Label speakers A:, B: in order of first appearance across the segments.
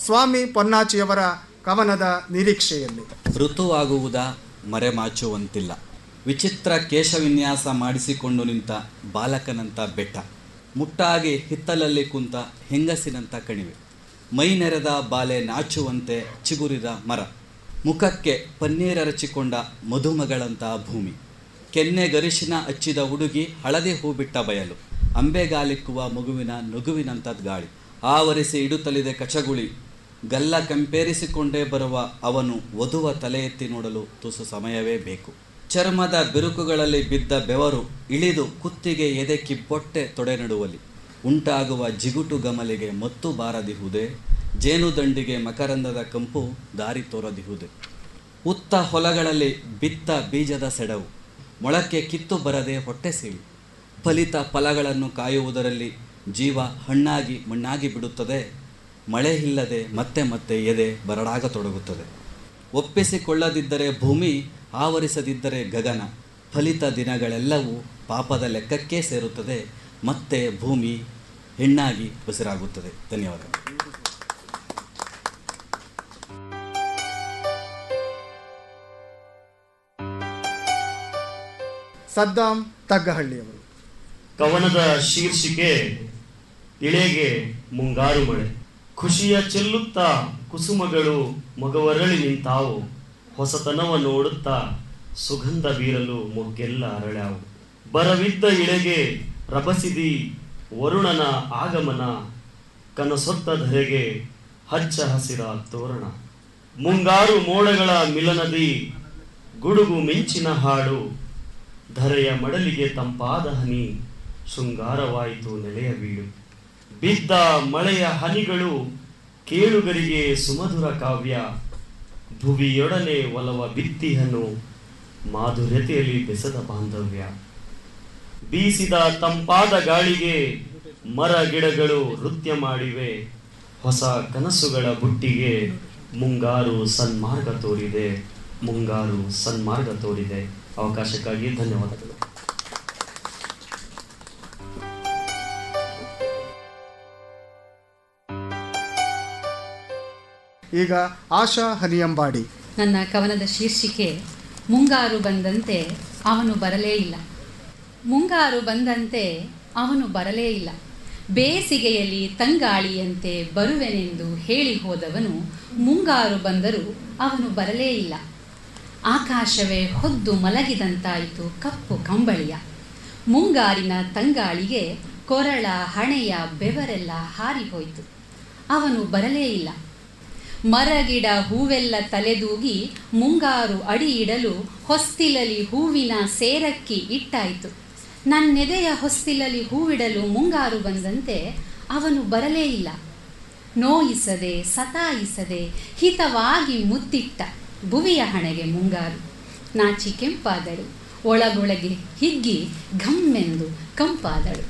A: ಸ್ವಾಮಿ ಪೊನ್ನಾಚಿಯವರ ಕವನದ ನಿರೀಕ್ಷೆಯಲ್ಲಿ
B: ಋತುವಾಗುವುದ ಮರೆಮಾಚುವಂತಿಲ್ಲ ವಿಚಿತ್ರ ಕೇಶವಿನ್ಯಾಸ ಮಾಡಿಸಿಕೊಂಡು ನಿಂತ ಬಾಲಕನಂತ ಬೆಟ್ಟ ಮುಟ್ಟಾಗಿ ಹಿತ್ತಲಲ್ಲಿ ಕುಂತ ಹೆಂಗಸಿನಂತ ಕಣಿವೆ ಮೈ ನೆರೆದ ಬಾಲೆ ನಾಚುವಂತೆ ಚಿಗುರಿದ ಮರ ಮುಖಕ್ಕೆ ಪನ್ನೀರರಚಿಕೊಂಡ ಮಧುಮಗಳಂತ ಭೂಮಿ ಕೆನ್ನೆ ಗರಿಶಿನ ಹಚ್ಚಿದ ಹುಡುಗಿ ಹಳದಿ ಹೂ ಬಿಟ್ಟ ಬಯಲು ಅಂಬೆಗಾಲಿಕ್ಕುವ ಮಗುವಿನ ನಗುವಿನಂಥದ್ದು ಗಾಳಿ ಆವರಿಸಿ ಇಡುತ್ತಲಿದೆ ಕಚಗುಳಿ ಗಲ್ಲ ಕಂಪೇರಿಸಿಕೊಂಡೇ ಬರುವ ಅವನು ವಧುವ ತಲೆ ಎತ್ತಿ ನೋಡಲು ತುಸು ಸಮಯವೇ ಬೇಕು ಚರ್ಮದ ಬಿರುಕುಗಳಲ್ಲಿ ಬಿದ್ದ ಬೆವರು ಇಳಿದು ಕುತ್ತಿಗೆ ಎದೆ ಕಿಬ್ಬೊಟ್ಟೆ ತೊಡೆ ನಡುವಲಿ ಉಂಟಾಗುವ ಜಿಗುಟು ಗಮಲಿಗೆ ಮತ್ತು ಬಾರದಿಹುದೇ ಜೇನುದಂಡಿಗೆ ಮಕರಂದದ ಕಂಪು ದಾರಿ ತೋರದಿಹುದೆ ಉತ್ತ ಹೊಲಗಳಲ್ಲಿ ಬಿತ್ತ ಬೀಜದ ಸೆಡವು ಮೊಳಕೆ ಕಿತ್ತು ಬರದೆ ಹೊಟ್ಟೆ ಸೀಳಿ ಫಲಿತ ಫಲಗಳನ್ನು ಕಾಯುವುದರಲ್ಲಿ ಜೀವ ಹಣ್ಣಾಗಿ ಮಣ್ಣಾಗಿ ಬಿಡುತ್ತದೆ ಮಳೆ ಇಲ್ಲದೆ ಮತ್ತೆ ಮತ್ತೆ ಎದೆ ಬರಡಾಗತೊಡಗುತ್ತದೆ ಒಪ್ಪಿಸಿಕೊಳ್ಳದಿದ್ದರೆ ಭೂಮಿ ಆವರಿಸದಿದ್ದರೆ ಗಗನ ಫಲಿತ ದಿನಗಳೆಲ್ಲವೂ ಪಾಪದ ಲೆಕ್ಕಕ್ಕೆ ಸೇರುತ್ತದೆ ಮತ್ತೆ ಭೂಮಿ ಹೆಣ್ಣಾಗಿ ಉಸಿರಾಗುತ್ತದೆ ಧನ್ಯವಾದಗಳು
A: ಸದ್ದಾಂ ತಗ್ಗಹಳ್ಳಿಯವರು
C: ಕವನದ ಶೀರ್ಷಿಕೆ ಇಳೆಗೆ ಮುಂಗಾರು ಮಳೆ ಖುಷಿಯ ಚೆಲ್ಲುತ್ತಾ ಕುಸುಮಗಳು ಮಗವರಳಿ ನಿಂತಾವು ಹೊಸತನವ ನೋಡುತ್ತಾ ಸುಗಂಧ ಬೀರಲು ಮೊಗ್ಗೆಲ್ಲ ಅರಳ್ಯಾವು ಬರವಿದ್ದ ಇಳೆಗೆ ರಭಸಿದಿ ವರುಣನ ಆಗಮನ ಕನಸೊತ್ತ ಧರೆಗೆ ಹಚ್ಚ ಹಸಿರ ತೋರಣ ಮುಂಗಾರು ಮೋಡಗಳ ಮಿಲನದಿ ಗುಡುಗು ಮಿಂಚಿನ ಹಾಡು ಧರೆಯ ಮಡಲಿಗೆ ತಂಪಾದ ಹನಿ ಶೃಂಗಾರವಾಯಿತು ನೆಲೆಯ ಬೀಡು ಬಿದ್ದ ಮಳೆಯ ಹನಿಗಳು ಕೇಳುಗರಿಗೆ ಸುಮಧುರ ಕಾವ್ಯ ಭುವಿಯೊಡನೆ ಒಲವ ಬಿತ್ತಿಹನು ಮಾಧುರ್ಯತೆಯಲ್ಲಿ ಬೆಸದ ಬಾಂಧವ್ಯ ಬೀಸಿದ ತಂಪಾದ ಗಾಳಿಗೆ ಮರ ಗಿಡಗಳು ನೃತ್ಯ ಮಾಡಿವೆ ಹೊಸ ಕನಸುಗಳ ಬುಟ್ಟಿಗೆ ಮುಂಗಾರು ಸನ್ಮಾರ್ಗ ತೋರಿದೆ ಮುಂಗಾರು ಸನ್ಮಾರ್ಗ ತೋರಿದೆ ಅವಕಾಶಕ್ಕಾಗಿ ಧನ್ಯವಾದಗಳು
A: ಈಗ ಆಶಾ ಹನಿಯಂಬಾಡಿ
D: ನನ್ನ ಕವನದ ಶೀರ್ಷಿಕೆ ಮುಂಗಾರು ಬಂದಂತೆ ಅವನು ಬರಲೇ ಇಲ್ಲ ಮುಂಗಾರು ಬಂದಂತೆ ಅವನು ಬರಲೇ ಇಲ್ಲ ಬೇಸಿಗೆಯಲ್ಲಿ ತಂಗಾಳಿಯಂತೆ ಬರುವೆನೆಂದು ಹೇಳಿ ಹೋದವನು ಮುಂಗಾರು ಬಂದರೂ ಅವನು ಬರಲೇ ಇಲ್ಲ ಆಕಾಶವೇ ಹೊದ್ದು ಮಲಗಿದಂತಾಯಿತು ಕಪ್ಪು ಕಂಬಳಿಯ ಮುಂಗಾರಿನ ತಂಗಾಳಿಗೆ ಕೊರಳ ಹಣೆಯ ಬೆವರೆಲ್ಲ ಹಾರಿಹೋಯಿತು ಅವನು ಬರಲೇ ಇಲ್ಲ ಮರಗಿಡ ಹೂವೆಲ್ಲ ತಲೆದೂಗಿ ಮುಂಗಾರು ಅಡಿ ಇಡಲು ಹೊಸ್ತಿಲಲಿ ಹೂವಿನ ಸೇರಕ್ಕಿ ಇಟ್ಟಾಯಿತು ನನ್ನೆದೆಯ ಹೊಸ್ತಿಲಲಿ ಹೂವಿಡಲು ಮುಂಗಾರು ಬಂದಂತೆ ಅವನು ಬರಲೇ ಇಲ್ಲ ನೋಯಿಸದೆ ಸತಾಯಿಸದೆ ಹಿತವಾಗಿ ಮುತ್ತಿಟ್ಟ ಭುವಿಯ ಹಣೆಗೆ ಮುಂಗಾರು ನಾಚಿ ಕೆಂಪಾದಳು ಒಳಗೊಳಗೆ ಹಿಗ್ಗಿ ಘಮ್ಮೆಂದು ಕಂಪಾದಳು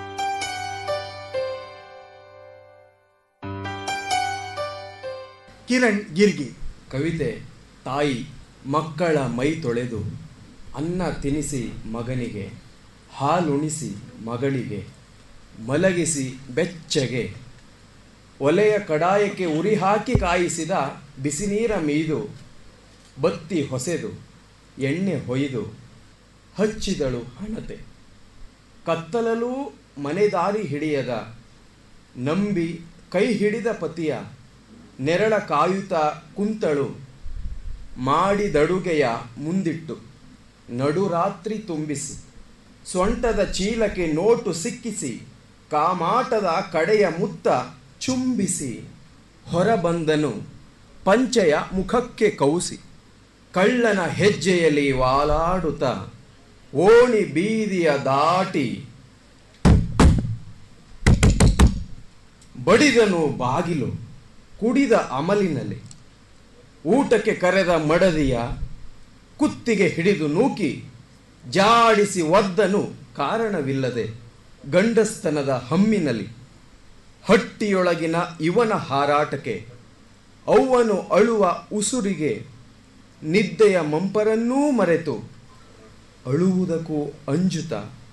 A: ಕಿರಣ್ ಗಿರ್ಗಿ
E: ಕವಿತೆ ತಾಯಿ ಮಕ್ಕಳ ಮೈ ತೊಳೆದು ಅನ್ನ ತಿನಿಸಿ ಮಗನಿಗೆ ಹಾಲುಣಿಸಿ ಮಗಳಿಗೆ ಮಲಗಿಸಿ ಬೆಚ್ಚಗೆ ಒಲೆಯ ಕಡಾಯಕ್ಕೆ ಉರಿ ಹಾಕಿ ಕಾಯಿಸಿದ ಬಿಸಿನೀರ ಮೀದು ಬತ್ತಿ ಹೊಸೆದು ಎಣ್ಣೆ ಹೊಯ್ದು ಹಚ್ಚಿದಳು ಹಣತೆ ಕತ್ತಲಲ್ಲೂ ಮನೆದಾರಿ ಹಿಡಿಯದ ನಂಬಿ ಕೈ ಹಿಡಿದ ಪತಿಯ ನೆರಳ ಕಾಯುತ್ತ ಕುಂತಳು ಮಾಡಿದಡುಗೆಯ ಮುಂದಿಟ್ಟು ನಡುರಾತ್ರಿ ತುಂಬಿಸಿ ಸೊಂಟದ ಚೀಲಕ್ಕೆ ನೋಟು ಸಿಕ್ಕಿಸಿ ಕಾಮಾಟದ ಕಡೆಯ ಮುತ್ತ ಚುಂಬಿಸಿ ಹೊರಬಂದನು ಪಂಚೆಯ ಮುಖಕ್ಕೆ ಕೌಸಿ ಕಳ್ಳನ ಹೆಜ್ಜೆಯಲ್ಲಿ ವಾಲಾಡುತ್ತ ಓಣಿ ಬೀದಿಯ ದಾಟಿ ಬಡಿದನು ಬಾಗಿಲು ಕುಡಿದ ಅಮಲಿನಲ್ಲಿ ಊಟಕ್ಕೆ ಕರೆದ ಮಡದಿಯ ಕುತ್ತಿಗೆ ಹಿಡಿದು ನೂಕಿ ಜಾಡಿಸಿ ಒದ್ದನು ಕಾರಣವಿಲ್ಲದೆ ಗಂಡಸ್ತನದ ಹಮ್ಮಿನಲ್ಲಿ ಹಟ್ಟಿಯೊಳಗಿನ ಇವನ ಹಾರಾಟಕ್ಕೆ ಅವ್ವನು ಅಳುವ ಉಸುರಿಗೆ ನಿದ್ದೆಯ ಮಂಪರನ್ನೂ ಮರೆತು ಅಳುವುದಕ್ಕೂ ಅಂಜುತ್ತ